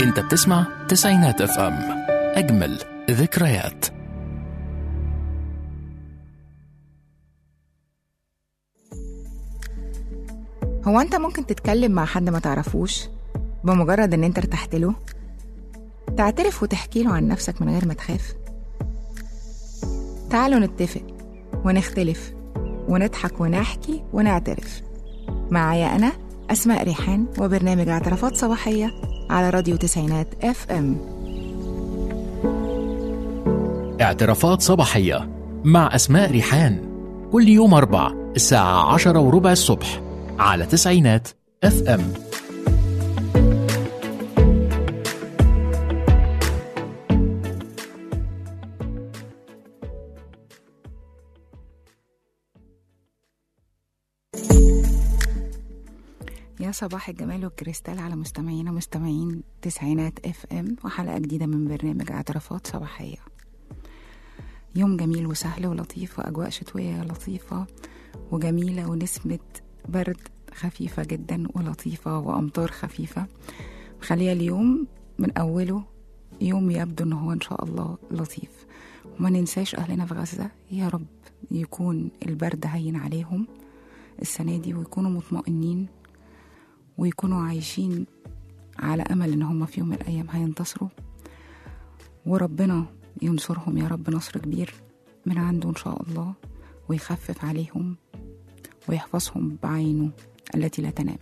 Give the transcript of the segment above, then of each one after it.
انت بتسمع تسعينات اف ام اجمل ذكريات هو انت ممكن تتكلم مع حد ما تعرفوش بمجرد ان انت ارتحت له تعترف وتحكي له عن نفسك من غير ما تخاف تعالوا نتفق ونختلف ونضحك ونحكي ونعترف معايا انا اسماء ريحان وبرنامج اعترافات صباحيه على راديو تسعينات اف ام اعترافات صباحية مع أسماء ريحان كل يوم أربع الساعة عشرة وربع الصبح على تسعينات اف ام يا صباح الجمال والكريستال على مستمعينا مستمعين تسعينات اف ام وحلقه جديده من برنامج اعترافات صباحيه يوم جميل وسهل ولطيف واجواء شتويه لطيفه وجميله ونسمه برد خفيفه جدا ولطيفه وامطار خفيفه مخليه اليوم من اوله يوم يبدو ان هو ان شاء الله لطيف وما ننساش اهلنا في غزه يا رب يكون البرد هين عليهم السنه دي ويكونوا مطمئنين ويكونوا عايشين على امل ان هم في يوم من الايام هينتصروا وربنا ينصرهم يا رب نصر كبير من عنده ان شاء الله ويخفف عليهم ويحفظهم بعينه التي لا تنام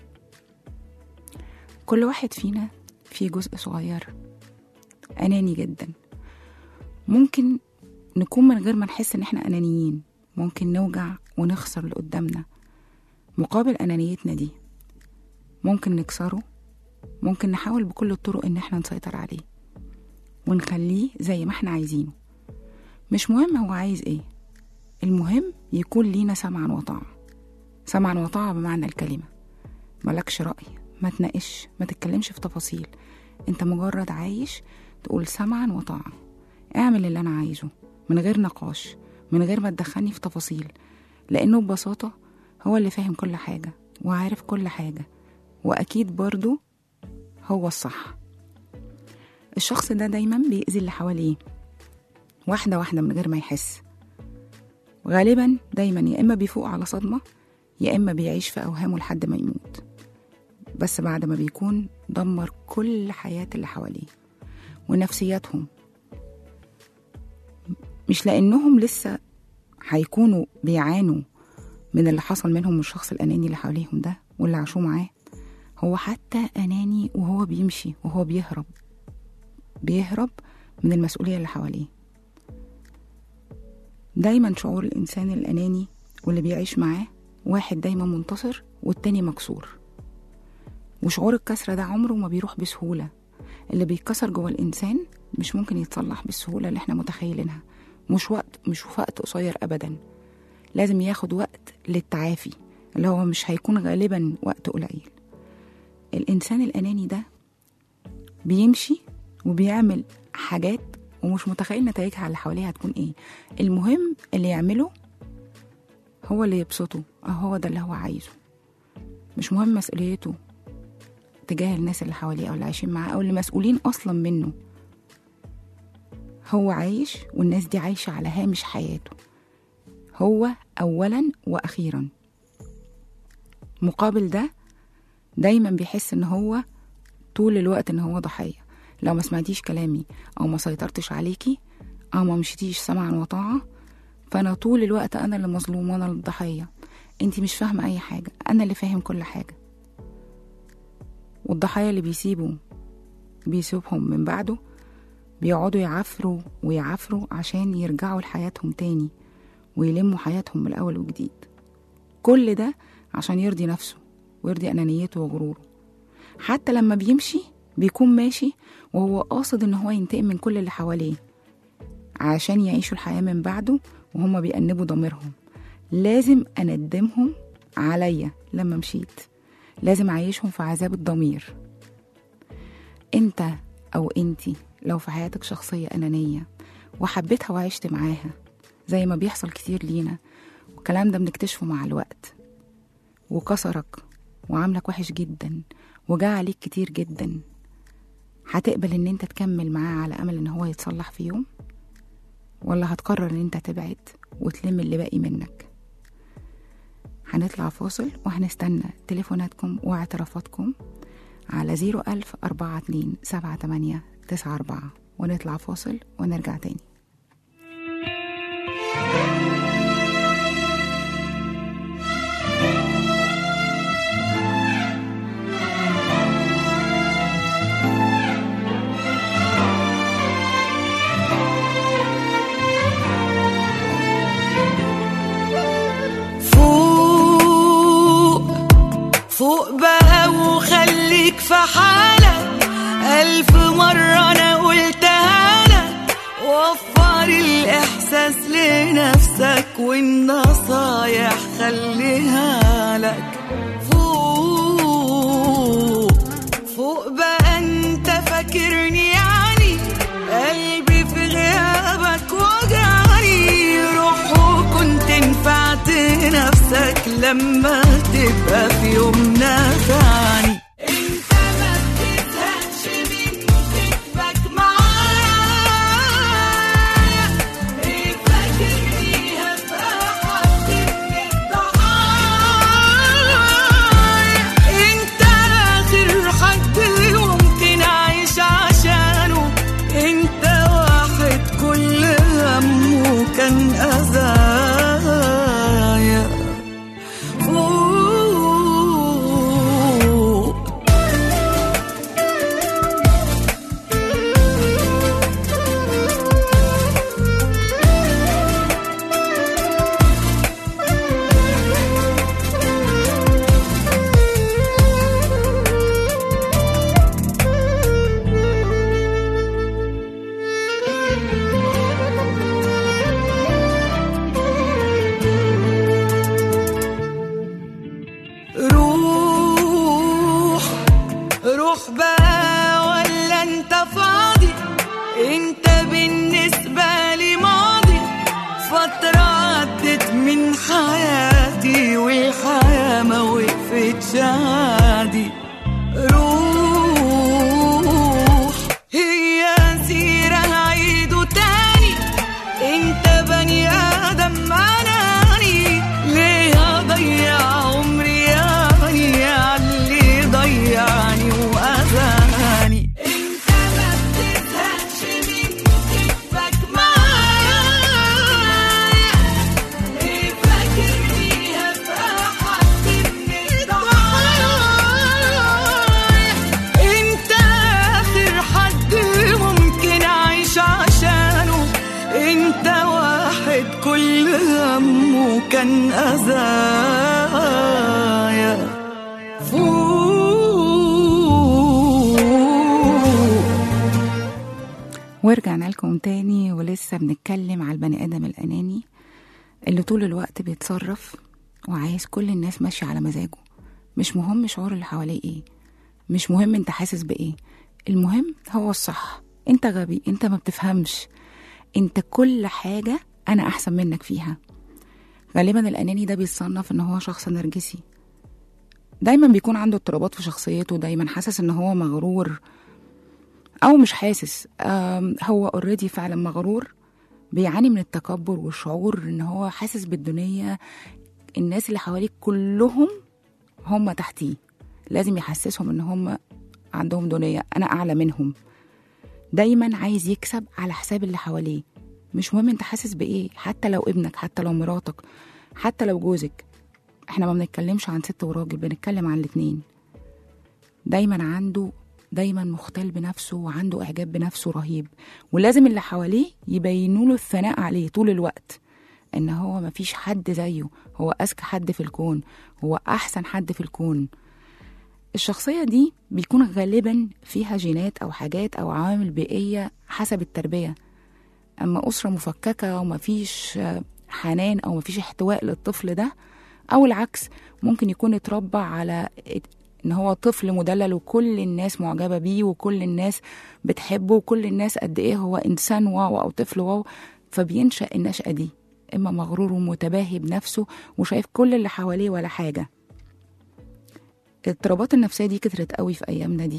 كل واحد فينا في جزء صغير اناني جدا ممكن نكون من غير ما نحس ان احنا انانيين ممكن نوجع ونخسر اللي قدامنا مقابل انانيتنا دي ممكن نكسره ممكن نحاول بكل الطرق ان احنا نسيطر عليه ونخليه زي ما احنا عايزينه مش مهم هو عايز ايه المهم يكون لينا سمعا وطاعة سمعا وطاعة بمعنى الكلمة ملكش رأي ما تناقش ما تتكلمش في تفاصيل انت مجرد عايش تقول سمعا وطاعة اعمل اللي انا عايزه من غير نقاش من غير ما تدخلني في تفاصيل لانه ببساطة هو اللي فاهم كل حاجة وعارف كل حاجة وأكيد برضو هو الصح الشخص ده دايما بيأذي اللي حواليه واحدة واحدة من غير ما يحس غالبا دايما يا إما بيفوق على صدمة يا إما بيعيش في أوهامه لحد ما يموت بس بعد ما بيكون دمر كل حياة اللي حواليه ونفسياتهم مش لأنهم لسه هيكونوا بيعانوا من اللي حصل منهم من الشخص الأناني اللي حواليهم ده واللي عاشوه معاه هو حتى أناني وهو بيمشي وهو بيهرب بيهرب من المسؤولية اللي حواليه دايما شعور الإنسان الأناني واللي بيعيش معاه واحد دايما منتصر والتاني مكسور وشعور الكسرة ده عمره ما بيروح بسهولة اللي بيتكسر جوه الإنسان مش ممكن يتصلح بالسهولة اللي احنا متخيلينها مش وقت مش في وقت قصير أبدا لازم ياخد وقت للتعافي اللي هو مش هيكون غالبا وقت قليل الإنسان الأناني ده بيمشي وبيعمل حاجات ومش متخيل نتائجها على اللي حواليه هتكون ايه المهم اللي يعمله هو اللي يبسطه أو هو ده اللي هو عايزه مش مهم مسؤوليته تجاه الناس اللي حواليه أو اللي عايشين معاه أو اللي مسؤولين أصلا منه هو عايش والناس دي عايشة على هامش حياته هو أولا وأخيرا مقابل ده دايما بيحس ان هو طول الوقت ان هو ضحية لو ما سمعتيش كلامي او ما سيطرتش عليكي او ما مشيتيش سمعا وطاعة فانا طول الوقت انا اللي مظلومة انا الضحية انتي مش فاهمة اي حاجة انا اللي فاهم كل حاجة والضحايا اللي بيسيبوا بيسيبهم من بعده بيقعدوا يعافروا ويعافروا عشان يرجعوا لحياتهم تاني ويلموا حياتهم من الأول وجديد كل ده عشان يرضي نفسه ويرضي أنانيته وغروره حتى لما بيمشي بيكون ماشي وهو قاصد إن هو ينتقم من كل اللي حواليه عشان يعيشوا الحياة من بعده وهم بيأنبوا ضميرهم لازم أندمهم عليا لما مشيت لازم أعيشهم في عذاب الضمير انت أو انتي لو في حياتك شخصية أنانية وحبيتها وعشت معاها زي ما بيحصل كتير لينا والكلام ده بنكتشفه مع الوقت وكسرك وعاملك وحش جدا وجا عليك كتير جدا هتقبل ان انت تكمل معاه على امل ان هو يتصلح في يوم ولا هتقرر ان انت تبعد وتلم اللي باقي منك هنطلع فاصل وهنستنى تليفوناتكم واعترافاتكم على زيرو ألف أربعة اتنين سبعة تمانية تسعة أربعة ونطلع فاصل ونرجع تاني فوق فوق بقى وخليك في حالك ألف مرة أنا قلتها لك وفر الإحساس لنفسك والنصايح خليها لك فوق فوق بقى أنت فاكرني يعني قلبي في غيابك وجعني روح وكنت نفعت نفسك لما تبقى في يوم نافعني انت ما بتزهقش من كتبك معايا ايه فاكرني هبقى حد من الضحايا انت اخر حد ممكن اعيش عشانه انت واحد كل همه كان اذايا فوق روح روح بقى ولا انت فاضي انت بالنسبة لي ماضي فترة عدت من حياتي والحياة ما وقفتش عادي روح هي سيرة هعيده تاني انت بني ادم اناني ليه اضيع عمري يعني علي ضيعني واذاني انت ما بتزهقش من كتبك معايا ايه فاكرني هبقى حد من الضحايا انت اخر حد ممكن اعيش عشانه انت واحد كل همه كان اذايا فوق ورجعنا لكم تاني ولسه بنتكلم على البني آدم الأناني اللي طول الوقت بيتصرف وعايز كل الناس ماشية على مزاجه مش مهم شعور اللي حواليه ايه مش مهم انت حاسس بايه المهم هو الصح انت غبي انت ما بتفهمش انت كل حاجة انا احسن منك فيها غالبا الاناني ده بيتصنف ان هو شخص نرجسي دايما بيكون عنده اضطرابات في شخصيته دايما حاسس ان هو مغرور او مش حاسس آم، هو اوريدي فعلا مغرور بيعاني من التكبر والشعور ان هو حاسس بالدنيا الناس اللي حواليك كلهم هم تحتيه لازم يحسسهم ان هم عندهم دنيا انا اعلى منهم دايما عايز يكسب على حساب اللي حواليه مش مهم انت حاسس بايه حتى لو ابنك حتى لو مراتك حتى لو جوزك احنا ما بنتكلمش عن ست وراجل بنتكلم عن الاتنين دايما عنده دايما مختل بنفسه وعنده اعجاب بنفسه رهيب ولازم اللي حواليه يبينوا له الثناء عليه طول الوقت ان هو مفيش حد زيه هو اذكى حد في الكون هو احسن حد في الكون الشخصية دي بيكون غالبا فيها جينات أو حاجات أو عوامل بيئية حسب التربية أما أسرة مفككة ومفيش آه، حنان أو مفيش احتواء للطفل ده أو العكس ممكن يكون اتربى على إن هو طفل مدلل وكل الناس معجبة بيه وكل الناس بتحبه وكل الناس قد إيه هو إنسان واو أو طفل واو فبينشأ النشأة دي إما مغرور ومتباهي بنفسه وشايف كل اللي حواليه ولا حاجة الاضطرابات النفسية دي كترت قوي في أيامنا دي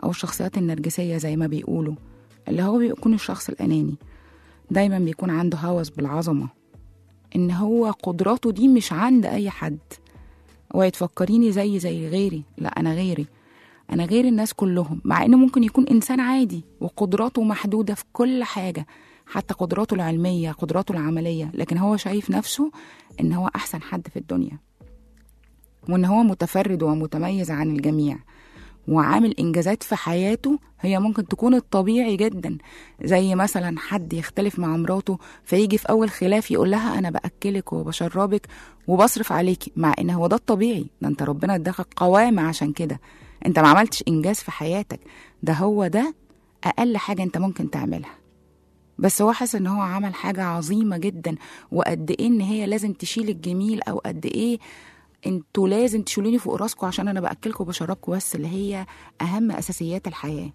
أو الشخصيات النرجسية زي ما بيقولوا اللي هو بيكون الشخص الأناني دايما بيكون عنده هوس بالعظمة إن هو قدراته دي مش عند أي حد اوعي تفكريني زي زي غيري لا أنا غيري أنا غير الناس كلهم مع إنه ممكن يكون إنسان عادي وقدراته محدودة في كل حاجة حتى قدراته العلمية قدراته العملية لكن هو شايف نفسه إن هو أحسن حد في الدنيا وإن هو متفرد ومتميز عن الجميع وعامل إنجازات في حياته هي ممكن تكون الطبيعي جدا زي مثلا حد يختلف مع مراته فيجي في أول خلاف يقول لها أنا بأكلك وبشربك وبصرف عليكي مع إن هو ده الطبيعي ده أنت ربنا اداك قوامة عشان كده أنت ما عملتش إنجاز في حياتك ده هو ده أقل حاجة أنت ممكن تعملها بس هو حاسس ان هو عمل حاجة عظيمة جدا وقد ايه ان هي لازم تشيل الجميل او قد ايه انتوا لازم تشيلوني فوق راسكم عشان انا باكلكم وبشربكم بس اللي هي اهم اساسيات الحياه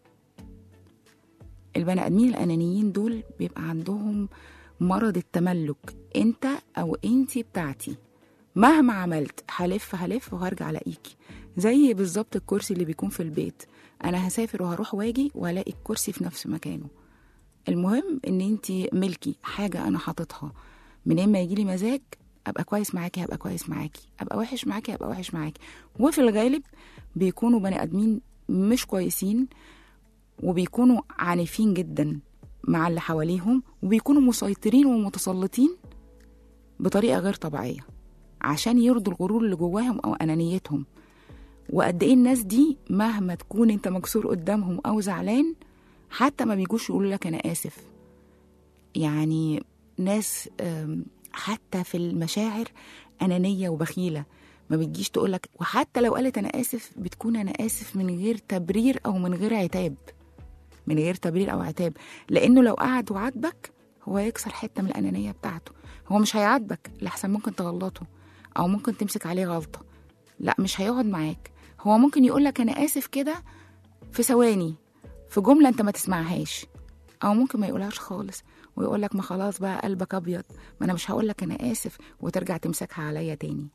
البني ادمين الانانيين دول بيبقى عندهم مرض التملك انت او انتي بتاعتي مهما عملت هلف هلف وهرجع الاقيكي زي بالظبط الكرسي اللي بيكون في البيت انا هسافر وهروح واجي والاقي الكرسي في نفس مكانه المهم ان انتي ملكي حاجه انا حاططها منين ما يجيلي مزاج ابقى كويس معاكي هبقى كويس معاكي ابقى وحش معاكي هبقى وحش معاكي وفي الغالب بيكونوا بني ادمين مش كويسين وبيكونوا عنيفين جدا مع اللي حواليهم وبيكونوا مسيطرين ومتسلطين بطريقه غير طبيعيه عشان يرضوا الغرور اللي جواهم او انانيتهم وقد ايه الناس دي مهما تكون انت مكسور قدامهم او زعلان حتى ما بيجوش يقولوا لك انا اسف يعني ناس أم، حتى في المشاعر أنانية وبخيلة ما بتجيش تقولك وحتى لو قالت أنا آسف بتكون أنا آسف من غير تبرير أو من غير عتاب من غير تبرير أو عتاب لأنه لو قعد وعاتبك هو يكسر حتة من الأنانية بتاعته هو مش هيعاتبك لحسن ممكن تغلطه أو ممكن تمسك عليه غلطة لا مش هيقعد معاك هو ممكن يقولك أنا آسف كده في ثواني في جملة أنت ما تسمعهاش أو ممكن ما يقولهاش خالص ويقول لك ما خلاص بقى قلبك ابيض ما انا مش هقول لك انا اسف وترجع تمسكها عليا تاني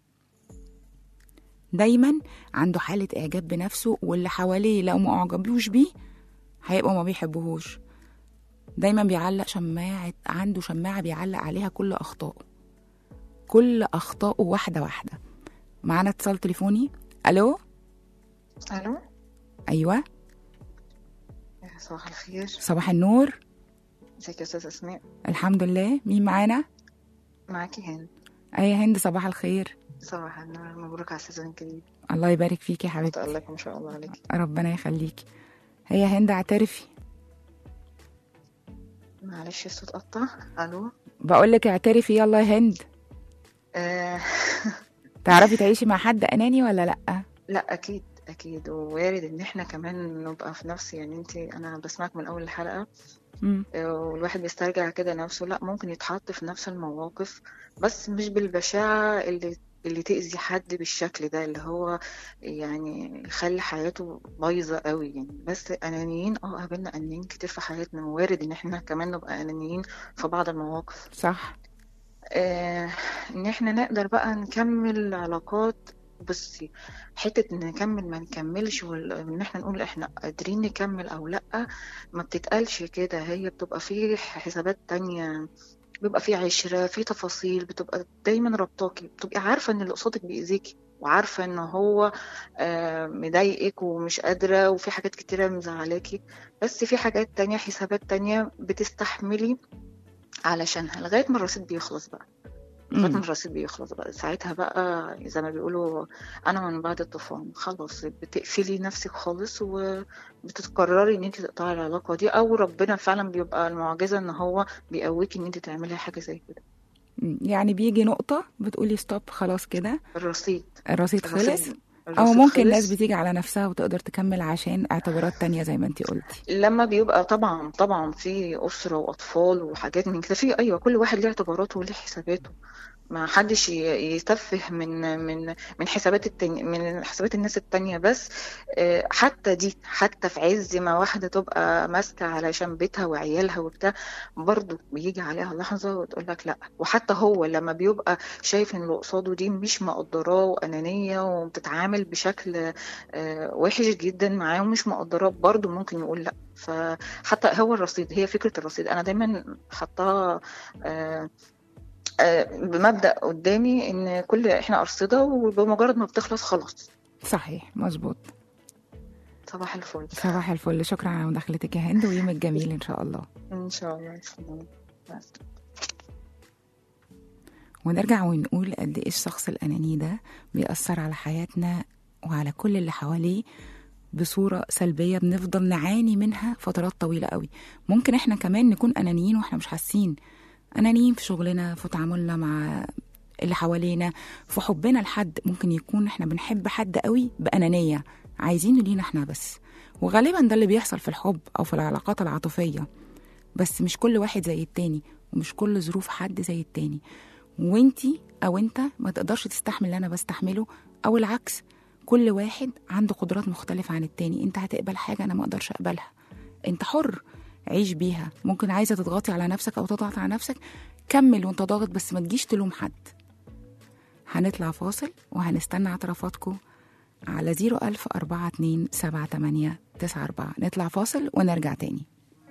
دايما عنده حالة إعجاب بنفسه واللي حواليه لو ما أعجبوش بيه هيبقوا ما بيحبوهوش دايما بيعلق شماعة عنده شماعة بيعلق عليها كل أخطائه كل أخطائه واحدة واحدة معانا اتصال تليفوني ألو الو أيوة صباح الخير صباح النور ازيك يا استاذ اسماء الحمد لله مين معانا معاكي هند أي هند صباح الخير صباح النور مبروك على السيزون الجديد الله يبارك فيكي يا حبيبتي متألق ما شاء الله عليكي ربنا يخليكي هي هند اعترفي معلش الصوت قطع الو بقول لك اعترفي يلا يا هند آه تعرفي تعيشي مع حد اناني ولا لا لا اكيد اكيد ووارد ان احنا كمان نبقى في نفس يعني انت انا بسمعك من اول الحلقه مم. آه، والواحد بيسترجع كده نفسه لا ممكن يتحط في نفس المواقف بس مش بالبشاعة اللي اللي تأذي حد بالشكل ده اللي هو يعني يخلي حياته بايظة قوي يعني بس أنانيين اه قابلنا أنانيين كتير في حياتنا ووارد إن احنا كمان نبقى أنانيين في بعض المواقف صح آه إن احنا نقدر بقى نكمل علاقات بصي حتة إن نكمل ما نكملش وإن احنا نقول احنا قادرين نكمل أو لأ ما بتتقالش كده هي بتبقى في حسابات تانية بيبقى في عشرة في تفاصيل بتبقى دايما ربطاكي بتبقي عارفة ان اللي قصادك بيأذيكي وعارفة ان هو آه، مضايقك ومش قادرة وفي حاجات كتيرة مزعلاكي بس في حاجات تانية حسابات تانية بتستحملي علشانها لغاية ما الرصيد بيخلص بقى لغاية ما مم. الرصيد بيخلص بقى ساعتها بقى زي ما بيقولوا أنا من بعد الطوفان خلاص بتقفلي نفسك خالص وبتتقرري إن انت تقطعي العلاقة دي أو ربنا فعلا بيبقى المعجزة إن هو بيقويكي إن انت تعملي حاجة زي كده مم. يعني بيجي نقطة بتقولي ستوب خلاص كده الرصيد الرصيد خلص الرصيد او الرصيد ممكن الناس خلص. بتيجي على نفسها وتقدر تكمل عشان اعتبارات تانية زي ما انتي قلتي لما بيبقى طبعا طبعا في أسرة وأطفال وحاجات من كده في أيوة كل واحد ليه اعتباراته وليه حساباته ما حدش ي- يتفه من من من حسابات التاني من حسابات الناس التانية بس آه، حتى دي حتى في عز ما واحدة تبقى ماسكة علشان بيتها وعيالها وبتاع برضه بيجي عليها لحظة وتقول لك لا وحتى هو لما بيبقى شايف ان اللي قصاده دي مش مقدراه وأنانية وبتتعامل بشكل آه، وحش جدا معاه ومش مقدراه برضه ممكن يقول لا فحتى هو الرصيد هي فكرة الرصيد أنا دايما حطاها آه، آه، بمبدأ قدامي ان كل احنا أرصدة وبمجرد ما بتخلص خلاص صحيح مظبوط صباح الفل صباح الفل شكرا على مداخلتك يا هند ويومك جميل ان شاء الله ان شاء الله اتفضلي. بس. ونرجع ونقول قد ايه الشخص الاناني ده بيأثر على حياتنا وعلى كل اللي حواليه بصورة سلبية بنفضل نعاني منها فترات طويلة قوي ممكن احنا كمان نكون أنانيين واحنا مش حاسين أنانيين في شغلنا في تعاملنا مع اللي حوالينا في حبنا لحد ممكن يكون احنا بنحب حد قوي بأنانية عايزينه لينا احنا بس وغالبا ده اللي بيحصل في الحب أو في العلاقات العاطفية بس مش كل واحد زي التاني ومش كل ظروف حد زي التاني وانتي او انت ما تقدرش تستحمل اللي انا بستحمله او العكس كل واحد عنده قدرات مختلفة عن التاني انت هتقبل حاجة انا ما اقدرش اقبلها انت حر عيش بيها ممكن عايزة تضغطي على نفسك او تضغط على نفسك كمل وانت ضاغط بس ما تجيش تلوم حد هنطلع فاصل وهنستنى اعترافاتكم على 01000 42 78 94 نطلع فاصل ونرجع تاني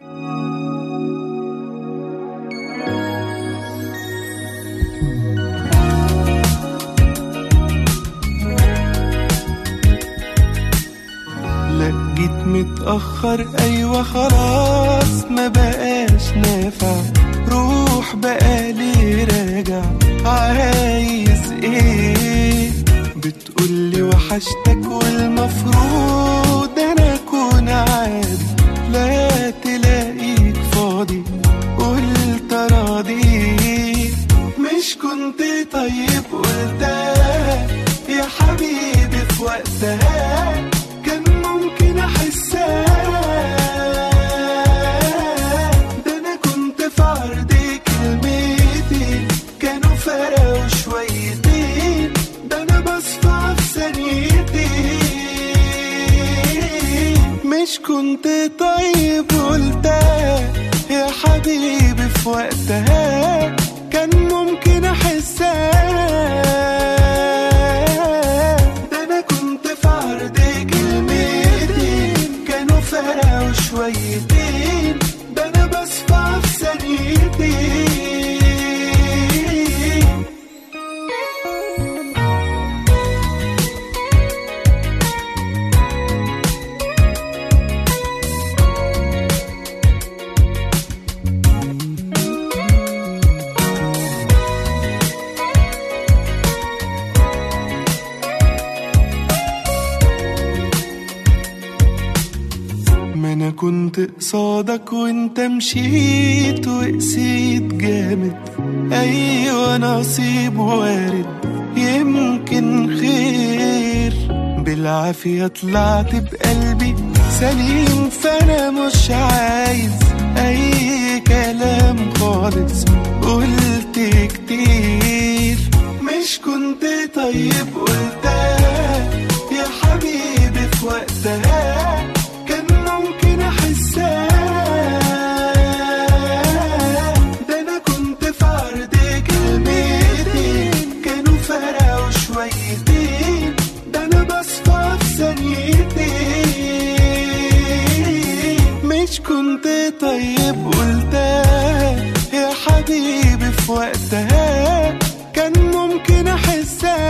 لا جيت متأخر أيوة خلاص ما بقاش نافع روح بقالي راجع عايز ايه بتقولي وحشتك والمفروض انا اكون عادي لا تلاقيك فاضي قلت راضي مش كنت طيب قلتها يا حبيبي في وقتها كان ممكن احسها ده انا كنت في عرض كلمتين كانوا فرقوا شويتين ده انا بصفى في ثانيتين مش كنت طيب قلتها يا حبيبي في وقتها كان ممكن احسها ده انا كنت في عرض كلمتين كانوا فرقوا شويتين ده انا بصفى في ثانيتين ما انا كنت قصادك وانت مشيت وقسيت جامد ايوه نصيب وارد يمكن خير بالعافية طلعت بقلبي سليم فانا مش عايز اي كلام خالص قلت كتير مش كنت طيب قلتها يا حبيبي في وقتها كان ممكن احسها ده انا كنت في عرض كلمتين كانوا فرقوا شويتين ده انا بصفى في ثانيتين مش كنت طيب قلتها يا حبيبي في وقتها كان ممكن احسها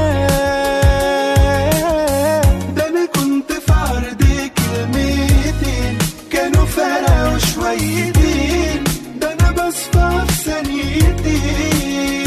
ده انا كنت في عرض كلمتين كانوا فرقوا شويتين ده انا بصفى في ثانيتين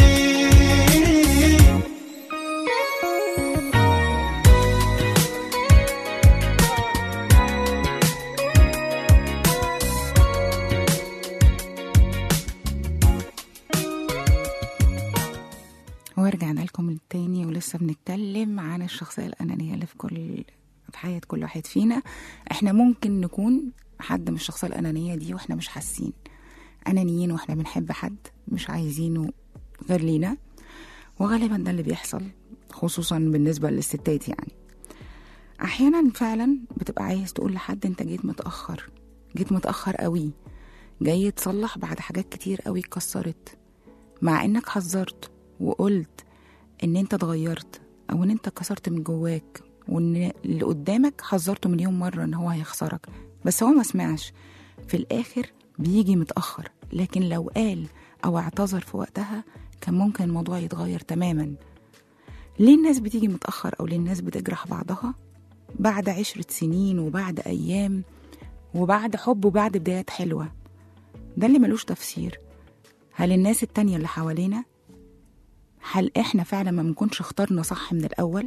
ورجعنا لكم تاني ولسه بنتكلم عن الشخصية الأنانية اللي في كل في حياة كل واحد فينا احنا ممكن نكون حد من الشخصية الأنانية دي واحنا مش حاسين أنانيين واحنا بنحب حد مش عايزينه غير لينا وغالبا ده اللي بيحصل خصوصا بالنسبة للستات يعني أحيانا فعلا بتبقى عايز تقول لحد أنت جيت متأخر جيت متأخر قوي جاي تصلح بعد حاجات كتير قوي اتكسرت مع انك حذرت وقلت ان انت اتغيرت او ان انت كسرت من جواك وان اللي قدامك حذرته مليون مرة ان هو هيخسرك بس هو ما سمعش في الاخر بيجي متأخر لكن لو قال او اعتذر في وقتها كان ممكن الموضوع يتغير تماما ليه الناس بتيجي متأخر او ليه الناس بتجرح بعضها بعد عشرة سنين وبعد ايام وبعد حب وبعد بدايات حلوة ده اللي ملوش تفسير هل الناس التانية اللي حوالينا هل احنا فعلا ما بنكونش اخترنا صح من الأول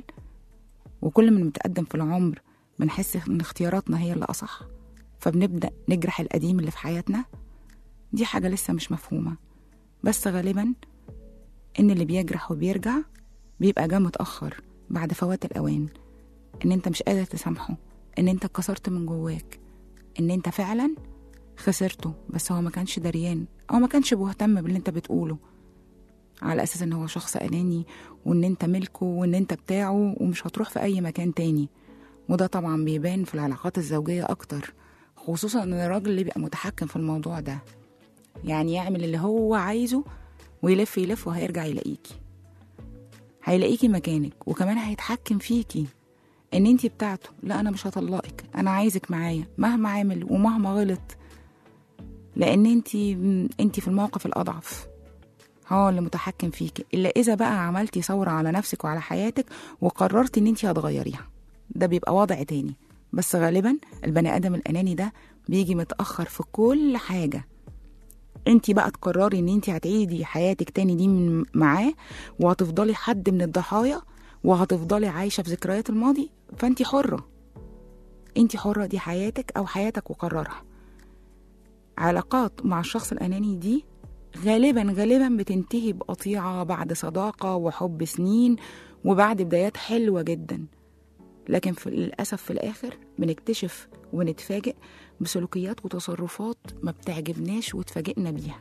وكل ما بنتقدم في العمر بنحس ان اختياراتنا هي اللي أصح فبنبدأ نجرح القديم اللي في حياتنا دي حاجة لسه مش مفهومة بس غالبا ان اللي بيجرح وبيرجع بيبقى جه متأخر بعد فوات الأوان ان انت مش قادر تسامحه ان انت اتكسرت من جواك ان انت فعلا خسرته بس هو ما كانش دريان او ما كانش مهتم باللي انت بتقوله على اساس ان هو شخص اناني وان انت ملكه وان انت بتاعه ومش هتروح في اي مكان تاني وده طبعا بيبان في العلاقات الزوجية اكتر خصوصا ان الراجل اللي بيبقى متحكم في الموضوع ده يعني يعمل اللي هو عايزه ويلف يلف وهيرجع يلاقيكي هيلاقيكي مكانك وكمان هيتحكم فيكي ان انتي بتاعته لا انا مش هطلقك انا عايزك معايا مهما عامل ومهما غلط لان انتي انتي في الموقف الاضعف هو اللي متحكم فيكي الا اذا بقى عملتي ثوره على نفسك وعلى حياتك وقررتي ان انتي هتغيريها ده بيبقى وضع تاني بس غالبا البني ادم الاناني ده بيجي متاخر في كل حاجه انتي بقى تقرري ان انتي هتعيدي حياتك تاني دي من معاه وهتفضلي حد من الضحايا وهتفضلي عايشه في ذكريات الماضي فانتي حره انتي حره دي حياتك او حياتك وقررها علاقات مع الشخص الاناني دي غالبا غالبا بتنتهي بقطيعه بعد صداقه وحب سنين وبعد بدايات حلوه جدا لكن في للاسف في الاخر بنكتشف ونتفاجئ بسلوكيات وتصرفات ما بتعجبناش وتفاجئنا بيها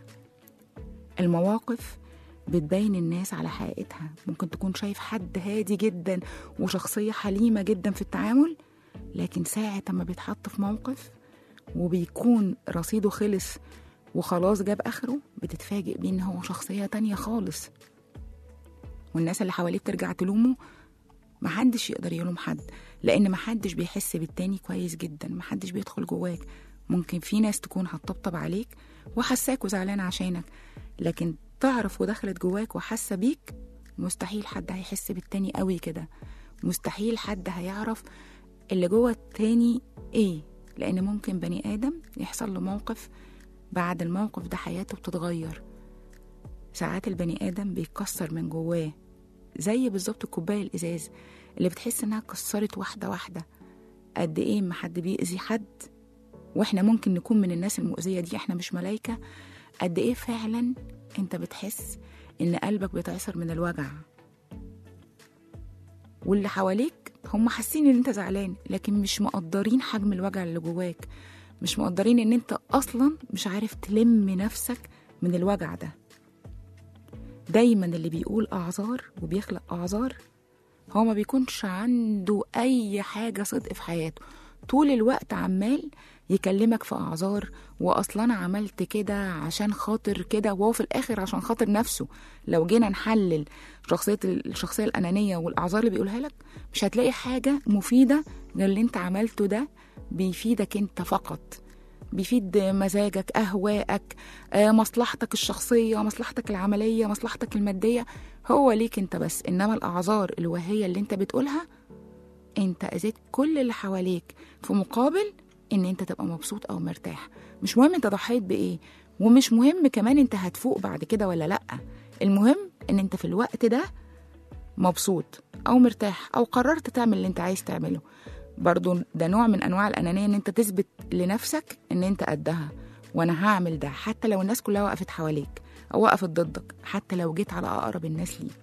المواقف بتبين الناس على حقيقتها ممكن تكون شايف حد هادي جدا وشخصية حليمة جدا في التعامل لكن ساعة ما بيتحط في موقف وبيكون رصيده خلص وخلاص جاب آخره بتتفاجئ بيه إن هو شخصية تانية خالص والناس اللي حواليه بترجع تلومه محدش يقدر يلوم حد لأن محدش بيحس بالتاني كويس جدا محدش بيدخل جواك ممكن في ناس تكون هتطبطب عليك وحساك وزعلان عشانك لكن تعرف ودخلت جواك وحاسة بيك مستحيل حد هيحس بالتاني قوي كده مستحيل حد هيعرف اللي جوه التاني ايه لان ممكن بني ادم يحصل له موقف بعد الموقف ده حياته بتتغير ساعات البني ادم بيتكسر من جواه زي بالظبط الكوبايه الازاز اللي بتحس انها اتكسرت واحده واحده قد ايه ما حد بيأذي حد واحنا ممكن نكون من الناس المؤذيه دي احنا مش ملايكه قد ايه فعلا انت بتحس ان قلبك بيتعصر من الوجع واللي حواليك هم حاسين ان انت زعلان لكن مش مقدرين حجم الوجع اللي جواك مش مقدرين ان انت اصلا مش عارف تلم نفسك من الوجع ده دايما اللي بيقول اعذار وبيخلق اعذار هو ما بيكونش عنده اي حاجه صدق في حياته طول الوقت عمال يكلمك في اعذار واصلا انا عملت كده عشان خاطر كده وهو في الاخر عشان خاطر نفسه لو جينا نحلل شخصيه الشخصيه الانانيه والاعذار اللي بيقولها لك مش هتلاقي حاجه مفيده غير اللي انت عملته ده بيفيدك انت فقط بيفيد مزاجك اهواءك آه، مصلحتك الشخصيه مصلحتك العمليه مصلحتك الماديه هو ليك انت بس انما الاعذار الوهيه اللي انت بتقولها انت اذيت كل اللي حواليك في مقابل ان انت تبقى مبسوط او مرتاح مش مهم انت ضحيت بايه ومش مهم كمان انت هتفوق بعد كده ولا لا المهم ان انت في الوقت ده مبسوط او مرتاح او قررت تعمل اللي انت عايز تعمله برضو ده نوع من انواع الانانيه ان انت تثبت لنفسك ان انت قدها وانا هعمل ده حتى لو الناس كلها وقفت حواليك او وقفت ضدك حتى لو جيت على اقرب الناس ليك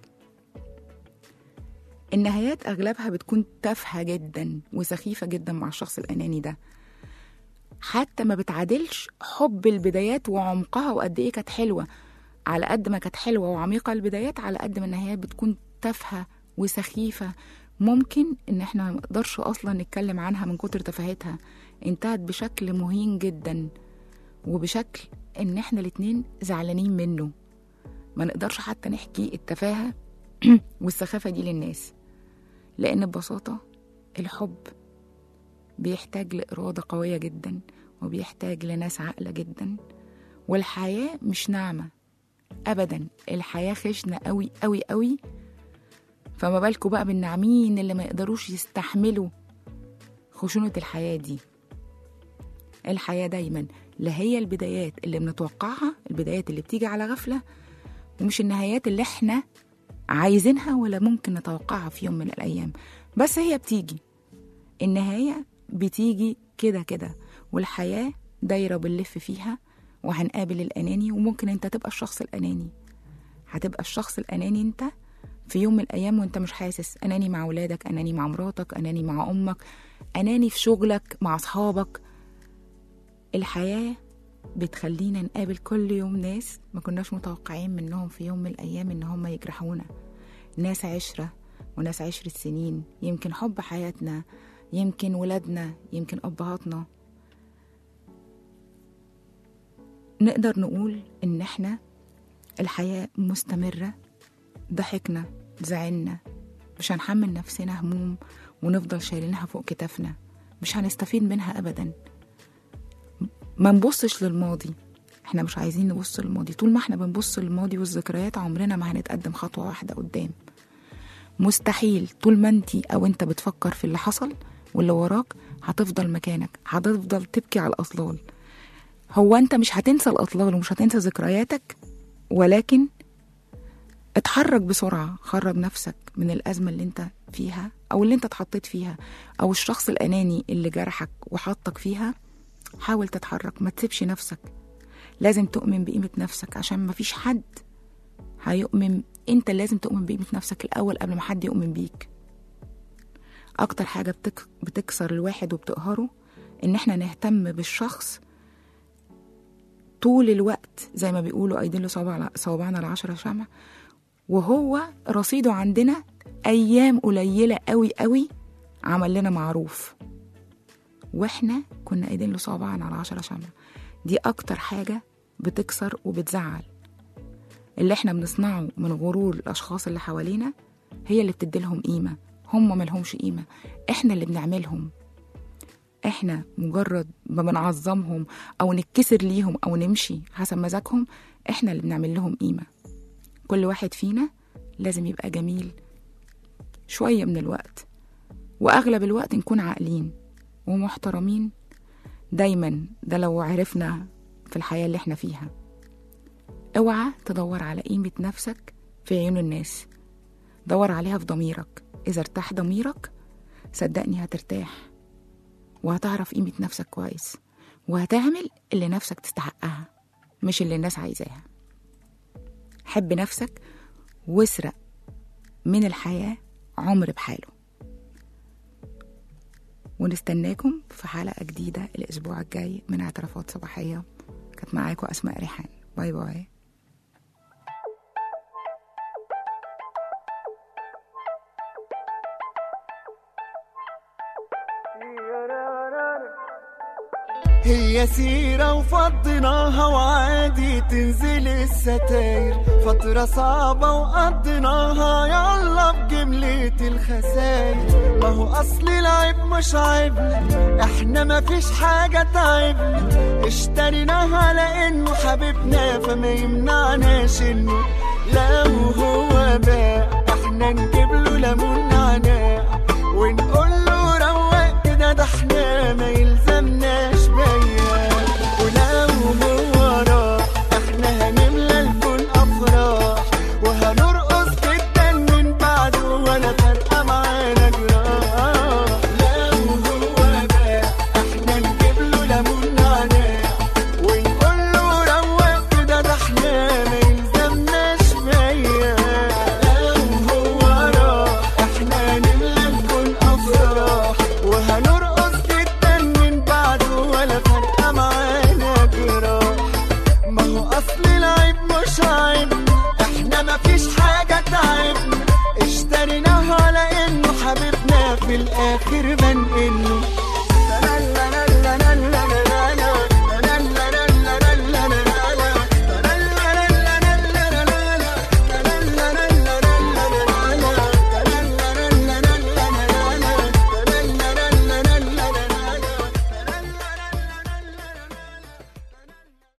النهايات اغلبها بتكون تافهه جدا وسخيفه جدا مع الشخص الاناني ده حتى ما بتعادلش حب البدايات وعمقها وقد ايه كانت حلوه على قد ما كانت حلوة وعميقة البدايات على قد ما النهايات بتكون تافهة وسخيفة ممكن ان احنا ما نقدرش اصلا نتكلم عنها من كتر تفاهتها انتهت بشكل مهين جدا وبشكل ان احنا الاتنين زعلانين منه ما نقدرش حتى نحكي التفاهة والسخافة دي للناس لأن ببساطة الحب بيحتاج لإرادة قوية جدا وبيحتاج لناس عاقلة جدا والحياة مش ناعمة أبدا الحياة خشنة قوي قوي قوي فما بالكوا بقى بالناعمين اللي ما يقدروش يستحملوا خشونة الحياة دي الحياة دايما لا هي البدايات اللي بنتوقعها البدايات اللي بتيجي على غفلة ومش النهايات اللي احنا عايزينها ولا ممكن نتوقعها في يوم من الأيام بس هي بتيجي النهاية بتيجي كده كده والحياة دايرة بنلف فيها وهنقابل الأناني وممكن انت تبقى الشخص الأناني هتبقى الشخص الأناني انت في يوم من الأيام وانت مش حاسس أناني مع ولادك أناني مع مراتك أناني مع أمك أناني في شغلك مع أصحابك الحياة بتخلينا نقابل كل يوم ناس ما كناش متوقعين منهم في يوم من الأيام إن هم يجرحونا ناس عشرة وناس عشرة سنين يمكن حب حياتنا يمكن ولادنا يمكن أبهاتنا نقدر نقول إن إحنا الحياة مستمرة ضحكنا زعلنا مش هنحمل نفسنا هموم ونفضل شايلينها فوق كتافنا مش هنستفيد منها أبداً ما نبصش للماضي احنا مش عايزين نبص للماضي طول ما احنا بنبص للماضي والذكريات عمرنا ما هنتقدم خطوة واحدة قدام مستحيل طول ما انتي او انت بتفكر في اللي حصل واللي وراك هتفضل مكانك هتفضل تبكي على الأطلال هو انت مش هتنسى الأطلال ومش هتنسى ذكرياتك ولكن اتحرك بسرعة خرج نفسك من الأزمة اللي انت فيها أو اللي انت اتحطيت فيها أو الشخص الأناني اللي جرحك وحطك فيها حاول تتحرك ما تسيبش نفسك لازم تؤمن بقيمة نفسك عشان ما فيش حد هيؤمن انت لازم تؤمن بقيمة نفسك الأول قبل ما حد يؤمن بيك أكتر حاجة بتك... بتكسر الواحد وبتقهره إن احنا نهتم بالشخص طول الوقت زي ما بيقولوا أيدين له صوابع صوابعنا العشرة شمع وهو رصيده عندنا أيام قليلة قوي قوي عمل لنا معروف واحنا كنا ايدين له صوابعنا على عشرة شمع دي اكتر حاجة بتكسر وبتزعل اللي احنا بنصنعه من غرور الاشخاص اللي حوالينا هي اللي بتديلهم قيمة هم ملهمش قيمة احنا اللي بنعملهم احنا مجرد ما بنعظمهم او نتكسر ليهم او نمشي حسب مزاجهم احنا اللي بنعمل لهم قيمة كل واحد فينا لازم يبقى جميل شوية من الوقت واغلب الوقت نكون عاقلين ومحترمين دايما ده لو عرفنا في الحياة اللي احنا فيها اوعى تدور على قيمة نفسك في عيون الناس دور عليها في ضميرك إذا ارتاح ضميرك صدقني هترتاح وهتعرف قيمة نفسك كويس وهتعمل اللي نفسك تستحقها مش اللي الناس عايزاها حب نفسك واسرق من الحياة عمر بحاله ونستناكم في حلقة جديدة الأسبوع الجاي من اعترافات صباحية كانت معاكم أسماء ريحان باي باي هي سيرة وفضيناها وعادي تنزل الستاير فترة صعبة وقضيناها يلا بجملة الخساير ما هو أصل العيب مش عيبنا احنا ما فيش حاجة تعبنا اشتريناها لأنه حبيبنا فما يمنعناش انه لو هو باع احنا نجيب له ليمون نعناع ونقول له روق كده ده احنا ما يلزمناش بيا ولو هو راح احنا هنملى الكون افراح وهنرقص جدا من بعده ولا فارقه معانا جراح لو هو باع احنا نجيب له ليمون نعناع ونقول له روق كده ده احنا ما يلزمناش بيا لو هو راح احنا هنملى منه